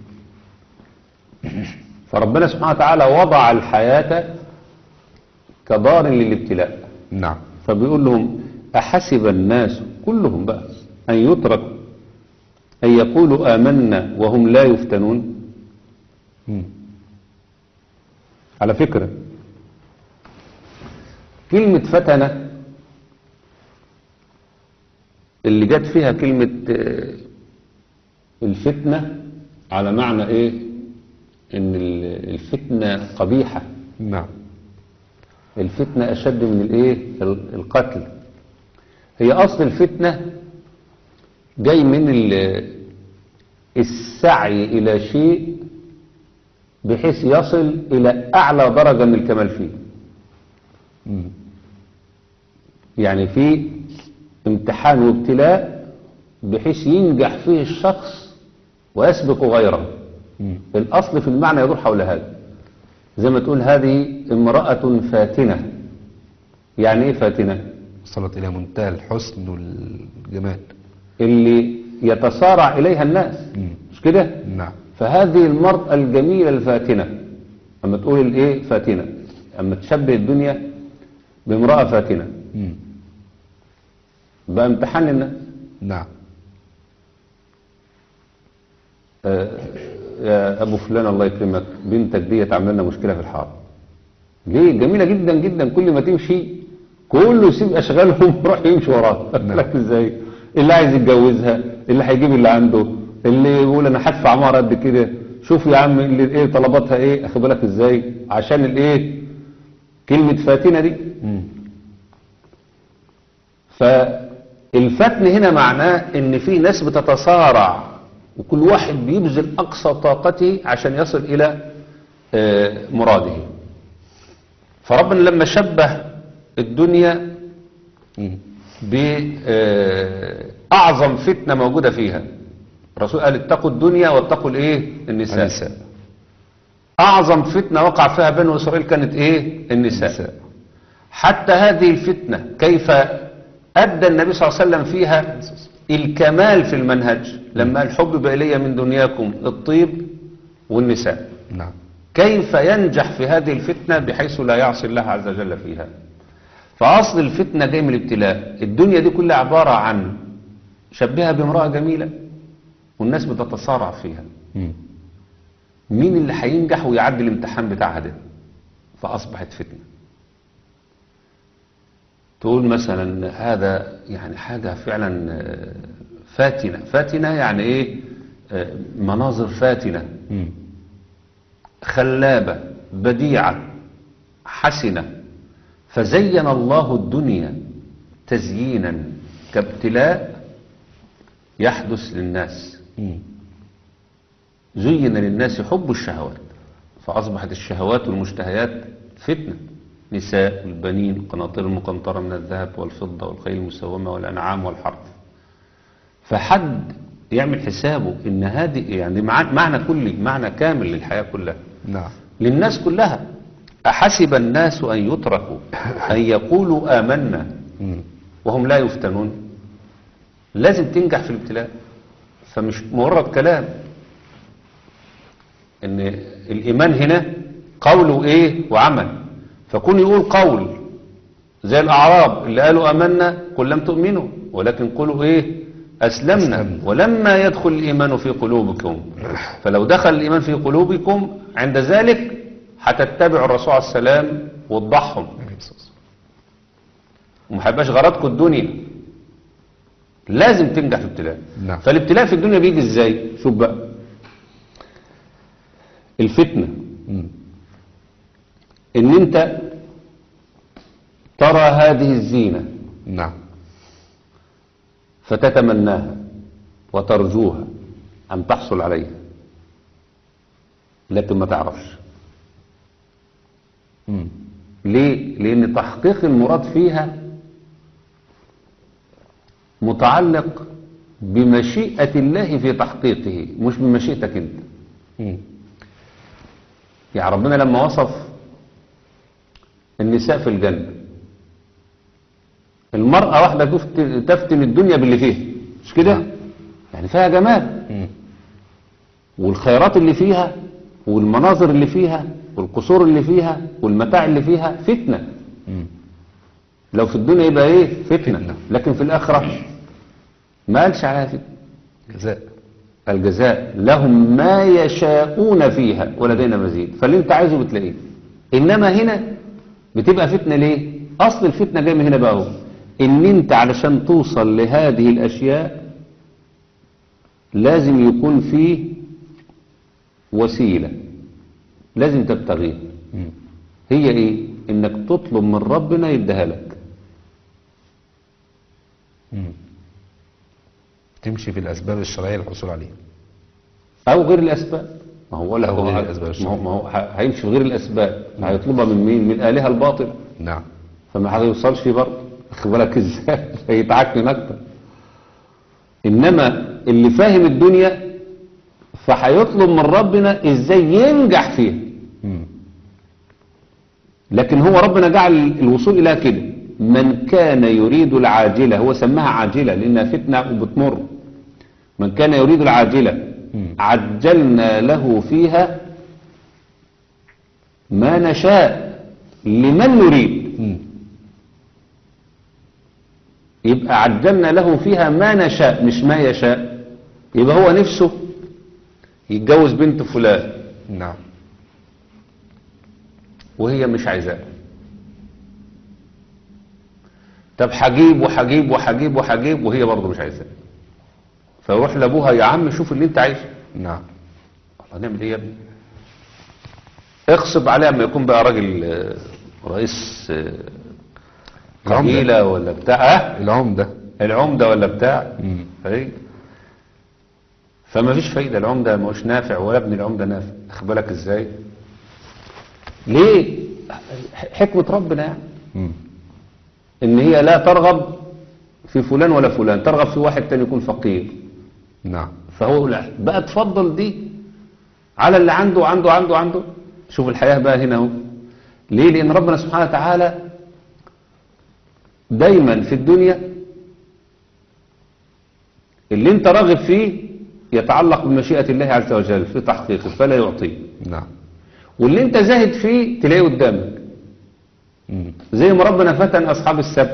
S3: فربنا سبحانه وتعالى وضع الحياة كدار للابتلاء
S2: نعم
S3: فبيقول لهم أحسب الناس كلهم بقى أن يترك أن يقولوا آمنا وهم لا يفتنون
S2: مم.
S3: على فكرة كلمة فتنة اللي جت فيها كلمة آه، الفتنة على معنى ايه ان ال- الفتنة قبيحة
S2: نعم
S3: الفتنة أشد من الإيه؟ ال- القتل هي أصل الفتنة جاي من ال- السعي إلى شيء بحيث يصل إلى أعلى درجة من الكمال فيه
S2: مم.
S3: يعني في امتحان وابتلاء بحيث ينجح فيه الشخص ويسبق غيره
S2: مم.
S3: الأصل في المعنى يدور حول هذا زي ما تقول هذه امرأة فاتنة يعني ايه فاتنة
S2: وصلت إلى منتهى الحسن والجمال
S3: اللي يتصارع إليها الناس
S2: مم.
S3: مش كده
S2: نعم
S3: فهذه المرأة الجميلة الفاتنة أما تقول الايه فاتنة أما تشبه الدنيا بامرأة فاتنة
S2: مم.
S3: بقى امتحان للناس
S2: نعم
S3: آه، يا أبو فلان الله يكرمك بنتك دي تعمل لنا مشكلة في الحارة ليه جميلة جدا جدا كل ما تمشي كله يسيب أشغالهم يروح يمشي وراها
S2: نعم.
S3: لك ازاي اللي عايز يتجوزها اللي هيجيب اللي عنده اللي يقول انا هدفع مهر قد كده شوف يا عم اللي ايه طلباتها ايه اخد بالك ازاي عشان الايه كلمة فاتنة دي
S2: مم.
S3: فالفتن هنا معناه ان في ناس بتتصارع وكل واحد بيبذل اقصى طاقته عشان يصل الى آه، مراده فربنا لما شبه الدنيا
S2: مم.
S3: بأعظم فتنة موجودة فيها الرسول قال اتقوا الدنيا واتقوا الايه النساء,
S2: النساء.
S3: أعظم فتنة وقع فيها بنو إسرائيل كانت ايه النساء,
S2: النساء.
S3: حتى هذه الفتنة كيف أدى النبي صلى الله عليه وسلم فيها الكمال في المنهج لما الحب إلي من دنياكم الطيب والنساء
S2: نعم
S3: كيف ينجح في هذه الفتنة بحيث لا يعصي الله عز وجل فيها فأصل الفتنة جاي من الابتلاء الدنيا دي كلها عبارة عن شبهها بامرأة جميلة والناس بتتصارع فيها
S2: مم.
S3: مين اللي هينجح ويعدي الامتحان بتاعها ده فأصبحت فتنة تقول مثلا هذا يعني حاجة فعلا آه، فاتنة فاتنة يعني ايه آه، مناظر فاتنة
S2: مم.
S3: خلابة بديعة حسنة فزين الله الدنيا تزيينا كابتلاء يحدث للناس
S2: مم.
S3: زين للناس حب الشهوات فأصبحت الشهوات والمشتهيات فتنة نساء البنين القناطير المقنطرة من الذهب والفضة والخيل المسومة والأنعام والحرث فحد يعمل حسابه إن هذه يعني مع- معنى كلي معنى كامل للحياة كلها
S2: نعم
S3: للناس كلها أحسب الناس أن يتركوا أن يقولوا آمنا
S2: مم.
S3: وهم لا يفتنون لازم تنجح في الابتلاء فمش مجرد كلام ان الايمان هنا قول وايه وعمل فكون يقول قول زي الاعراب اللي قالوا امنا قل لم تؤمنوا ولكن قولوا ايه اسلمنا
S2: أسلمنا.
S3: ولما يدخل الايمان في قلوبكم فلو دخل الايمان في قلوبكم عند ذلك هتتبعوا الرسول عليه السلام وتضحهم وما هيبقاش غرضكم الدنيا لازم تنجح في الابتلاء
S2: نعم.
S3: فالابتلاء في الدنيا بيجي ازاي شوف بقى الفتنة
S2: مم.
S3: ان انت ترى هذه الزينة
S2: نعم
S3: فتتمناها وترجوها ان تحصل عليها لكن ما تعرفش
S2: مم.
S3: ليه لان تحقيق المراد فيها متعلق بمشيئة الله في تحقيقه مش بمشيئتك انت
S2: مم.
S3: يعني ربنا لما وصف النساء في الجنة المرأة واحدة تفت- تفتن الدنيا باللي فيها مش كده
S2: نعم.
S3: يعني فيها جمال
S2: مم.
S3: والخيرات اللي فيها والمناظر اللي فيها والقصور اللي فيها والمتاع اللي فيها فتنة
S2: مم.
S3: لو في الدنيا يبقى ايه فتنة,
S2: فتنة.
S3: لكن في الآخرة ما قالش عليها فتنة
S2: جزاء
S3: الجزاء لهم ما يشاءون فيها ولدينا مزيد فاللي انت عايزه بتلاقيه انما هنا بتبقى فتنة ليه اصل الفتنة جاي من هنا بقى هو ان انت علشان توصل لهذه الاشياء لازم يكون فيه وسيلة لازم تبتغيها
S2: مم.
S3: هي ايه انك تطلب من ربنا يديها لك
S2: مم. تمشي في الأسباب الشرعية للحصول عليها
S3: او غير الاسباب ما هو ولا
S2: أو
S3: هو
S2: غير الأسباب
S3: ما هو, ما هو ه- هيمشي في غير الاسباب هيطلبها من مين من الالهه الباطل
S2: نعم
S3: فما هيوصلش فيه برضه خد بالك ازاي هيتعكن اكتر انما اللي فاهم الدنيا فهيطلب من ربنا ازاي ينجح فيها
S2: مم.
S3: لكن هو ربنا جعل الوصول اليها كده من كان يريد العاجله هو سماها عاجله لانها فتنه وبتمر من كان يريد العاجله
S2: مم.
S3: عجلنا له فيها ما نشاء لمن نريد
S2: مم.
S3: يبقى عجلنا له فيها ما نشاء مش ما يشاء يبقى هو نفسه يتجوز بنت فلان
S2: نعم
S3: وهي مش عايزاه طب هجيب وهجيب وهجيب وهجيب وهي برضه مش عايزاه فيروح لابوها يا عم شوف اللي انت عايزه
S2: نعم
S3: الله نعمل ايه يا ابني اغصب عليه اما يكون بقى راجل آه، رئيس آه،
S2: العمدة.
S3: قبيله ولا بتاع آه،
S2: العمدة
S3: العمده ولا بتاع
S2: مم.
S3: ايه فما فيش فايده العمده مش نافع ولا ابن العمده نافع خد بالك ازاي ليه ح- حكمه ربنا يعني
S2: مم.
S3: ان هي لا ترغب في فلان ولا فلان ترغب في واحد تاني يكون فقير
S2: نعم
S3: فهو لا بقى تفضل دي على اللي عنده عنده عنده عنده شوف الحياة بقى هنا اهو ليه لأن ربنا سبحانه وتعالى دايما في الدنيا اللي انت راغب فيه يتعلق بمشيئة الله عز وجل في تحقيقه فلا يعطيه
S2: نعم
S3: واللي انت زاهد فيه تلاقيه قدامك
S2: مم.
S3: زي ما ربنا فتن أصحاب السبت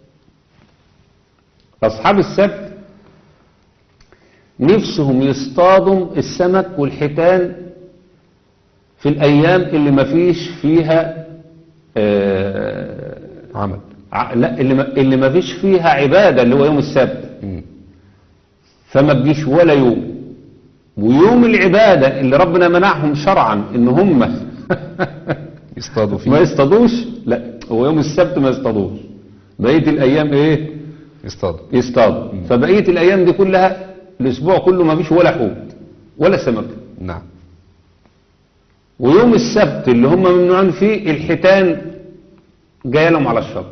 S3: أصحاب السبت نفسهم يصطادوا السمك والحيتان في الأيام اللي ما فيش فيها آه
S2: عمل
S3: ع- لا اللي ما, اللي ما فيش فيها عبادة اللي هو يوم السبت
S2: مم.
S3: فما تجيش ولا يوم ويوم العبادة اللي ربنا منعهم شرعا ان هم
S2: يصطادوا
S3: ما
S2: فيه
S3: يصطادوش لا هو يوم السبت ما يصطادوش بقية الأيام إيه
S2: يصطادوا
S3: يصطادوا فبقية الأيام دي كلها الأسبوع كله ما فيش ولا حوت ولا سمك
S2: نعم
S3: ويوم السبت اللي هم ممنوعين فيه الحيتان جايه لهم على الشط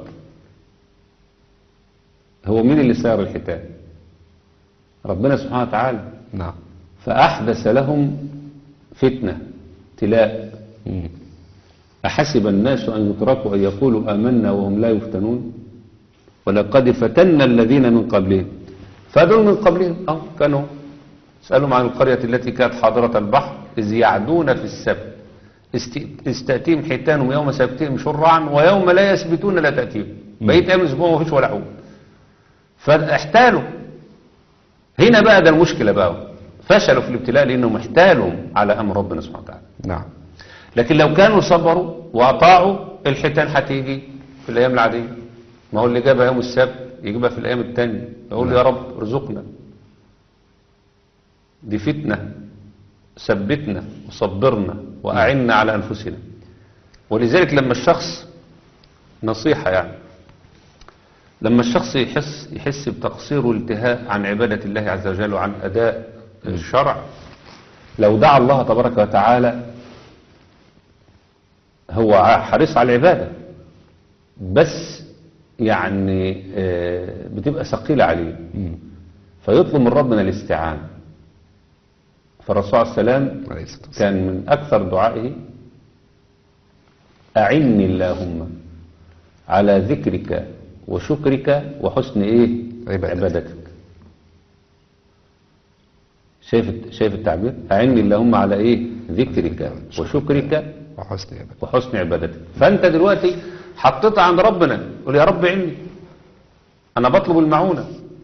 S3: هو مين اللي سار الحيتان ربنا سبحانه وتعالى
S2: نعم
S3: فأحدث لهم فتنة ابتلاء
S2: مم.
S3: أحسب الناس أن يتركوا أن يقولوا آمنا وهم لا يفتنون ولقد فتنا الذين من قبلهم فدول من قبلهم أو كانوا سألهم عن القرية التي كانت حاضرة البحر إذ يعدون في السبت است- استأتيهم حيتانهم يوم سبتهم شرعا ويوم لا يسبتون لا تأتيهم بقيت أيام الأسبوع ما فيش ولا حوت فاحتالوا هنا بقى ده المشكلة بقى فشلوا في الابتلاء لأنهم احتالوا على أمر ربنا سبحانه وتعالى
S2: نعم
S3: لكن لو كانوا صبروا وأطاعوا الحيتان هتيجي في الأيام العادية ما هو اللي جابها يوم السبت يجيبها في الأيام التانية يقول يا رب ارزقنا دي فتنة ثبتنا وصبرنا وأعنا على أنفسنا ولذلك لما الشخص نصيحة يعني لما الشخص يحس يحس بتقصير والانتهاء عن عبادة الله عز وجل وعن أداء الشرع لو دعا الله تبارك وتعالى هو حريص على العبادة بس يعني آه، بتبقى ثقيلة عليه
S2: مم.
S3: فيطلب من ربنا الاستعانة فالرسول عليه السلام
S2: عليه الصلاة والسلام.
S3: كان من أكثر دعائه أعني اللهم على ذكرك وشكرك وحسن إيه
S2: عبادتك.
S3: عبادتك شايف الت- شايف التعبير أعني اللهم على إيه ذكرك وشكرك
S2: وحسن عبادة
S3: وحسن عبادتك فأنت دلوقتي حطيتها عند ربنا قول يا رب عني أنا بطلب المعونة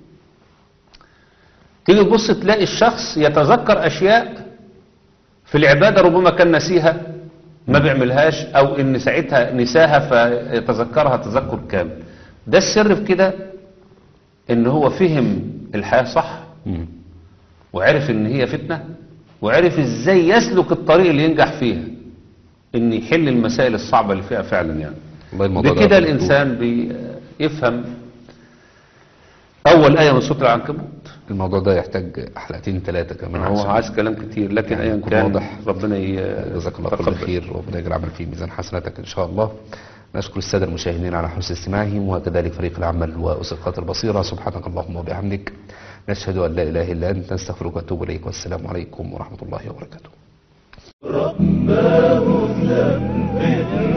S3: تيجي تبص تلاقي الشخص يتذكر أشياء في العبادة ربما كان نسيها ما بيعملهاش أو إن ساعتها نساها فيتذكرها تذكر كامل ده السر في كده إن هو فهم الحياة صح
S2: مم.
S3: وعرف ان هي فتنة وعرف ازاي يسلك الطريق اللي ينجح فيها ان يحل المسائل الصعبة اللي فيها فعلا يعني
S2: والله الموضوع ده
S3: بكده
S2: برضو-
S3: الانسان بيفهم اول آية من سورة العنكبوت
S2: الموضوع ده يحتاج حلقتين ثلاثة كمان
S3: هو
S2: عشان
S3: عايز كلام كتير لكن
S2: يعني
S3: ايا
S2: يكون
S3: كان
S2: واضح.
S3: ربنا ي-
S2: جزاك الله كل
S3: يتقبل.
S2: خير وربنا يجعل عمل في ميزان حسناتك ان شاء الله نشكر الساده المشاهدين على حسن استماعهم وكذلك فريق العمل واسقاط البصيره سبحانك اللهم وبحمدك نشهد ان لا اله الا انت نستغفرك ونتوب اليك والسلام عليكم ورحمه الله وبركاته
S1: رباه ثبتنا